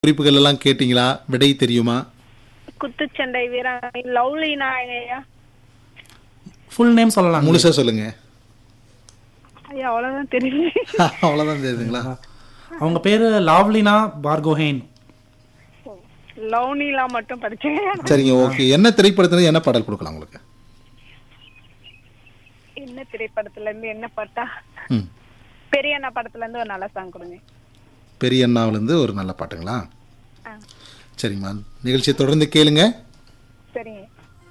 குறிப்புகள் எல்லாம் கேட்டீங்களா விடை தெரியுமா குத்துச்சண்டை வீராங்கனை லவ்லி நாயகையா ஃபுல் நேம் சொல்லலாம் முழுசா சொல்லுங்க ஐயா அவ்வளவுதான் தெரியும் அவ்வளவுதான் தெரியுதுங்களா அவங்க பேரு லாவ்லினா பார்கோஹேன் லவ்னிலா மட்டும் படிச்சேன் சரிங்க ஓகே என்ன திரைப்படத்துல என்ன பாடல் கொடுக்கலாம் உங்களுக்கு என்ன திரைப்படத்துல இருந்து என்ன பாட்டா ம் பெரிய அண்ணா படத்துல இருந்து ஒரு நல்ல சாங் கொடுங்க பெரிய அண்ணாவிலேருந்து ஒரு நல்ல பாட்டுங்களா ஆ சரிங்கம்மா நிகழ்ச்சியை தொடர்ந்து கேளுங்க சரிங்க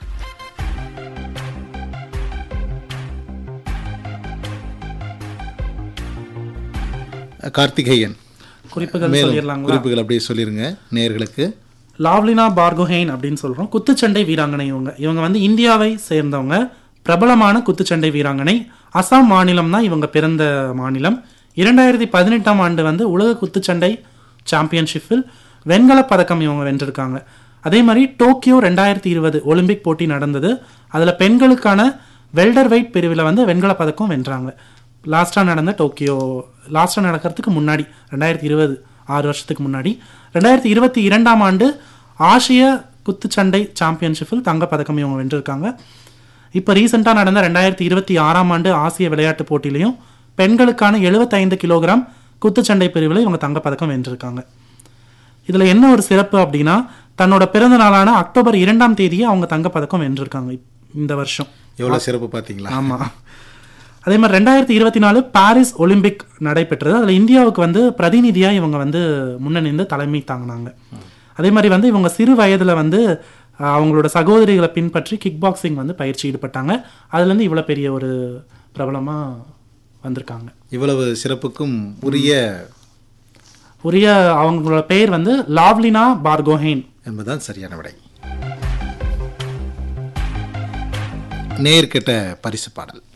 கார்த்திகேயன் குறிப்புகள் மேலும் சொல்லிடலாங்களா குறிப்புகள் அப்படியே சொல்லிருங்க நேயர்களுக்கு லாவ்லினா பார்கோஹெயின் அப்படின்னு சொல்றோம் குத்துச்சண்டை வீராங்கனை இவங்க இவங்க வந்து இந்தியாவை சேர்ந்தவங்க பிரபலமான குத்துச்சண்டை வீராங்கனை அசாம் மாநிலம் தான் இவங்க பிறந்த மாநிலம் இரண்டாயிரத்தி பதினெட்டாம் ஆண்டு வந்து உலக குத்துச்சண்டை சாம்பியன்ஷிப்பில் வெண்கலப் பதக்கம் இவங்க வென்றிருக்காங்க அதே மாதிரி டோக்கியோ ரெண்டாயிரத்தி இருபது ஒலிம்பிக் போட்டி நடந்தது அதில் பெண்களுக்கான வெல்டர் வெயிட் பிரிவில் வந்து வெண்கலப் பதக்கம் வென்றாங்க லாஸ்ட்டாக நடந்த டோக்கியோ லாஸ்ட்டாக நடக்கிறதுக்கு முன்னாடி ரெண்டாயிரத்தி இருபது ஆறு வருஷத்துக்கு முன்னாடி ரெண்டாயிரத்தி இருபத்தி இரண்டாம் ஆண்டு ஆசிய குத்துச்சண்டை சாம்பியன்ஷிப்பில் தங்கப்பதக்கம் இவங்க வென்றிருக்காங்க இப்போ ரீசெண்டாக நடந்த ரெண்டாயிரத்தி இருபத்தி ஆறாம் ஆண்டு ஆசிய விளையாட்டுப் போட்டியிலையும் பெண்களுக்கான 75 கிலோகிராம் குத்துச்சண்டை பிரிவில் இவங்க தங்கப்பதக்கம் வென்றிருக்காங்க இதில் என்ன ஒரு சிறப்பு அப்படின்னா தன்னோட பிறந்த நாளான அக்டோபர் இரண்டாம் தேதியே அவங்க தங்கப்பதக்கம் வென்றிருக்காங்க இப்- இந்த வருஷம் எவ்வளவு சிறப்பு பார்த்தீங்களா ஆமாம் அதே மாதிரி ரெண்டாயிரத்தி இருபத்தி நாலு பாரிஸ் ஒலிம்பிக் நடைபெற்றது அதில் இந்தியாவுக்கு வந்து பிரதிநிதியாக இவங்க வந்து முன்னணிந்து தலைமை தாங்கினாங்க அதே மாதிரி வந்து இவங்க சிறு வயதில் வந்து அஹ், அவங்களோட சகோதரிகளை பின்பற்றி கிக் பாக்ஸிங் வந்து பயிற்சி ஈடுபட்டாங்க அதுலேருந்து இவ்வளோ பெரிய ஒரு பிரபலமாக வந்திருக்காங்க இவ்வளவு சிறப்புக்கும் உரிய உரிய அவங்களோட பெயர் வந்து லாவ்லினா பார்கோஹெயின் என்பதுதான் சரியான விடை நேர்கிட்ட பரிசு பாடல்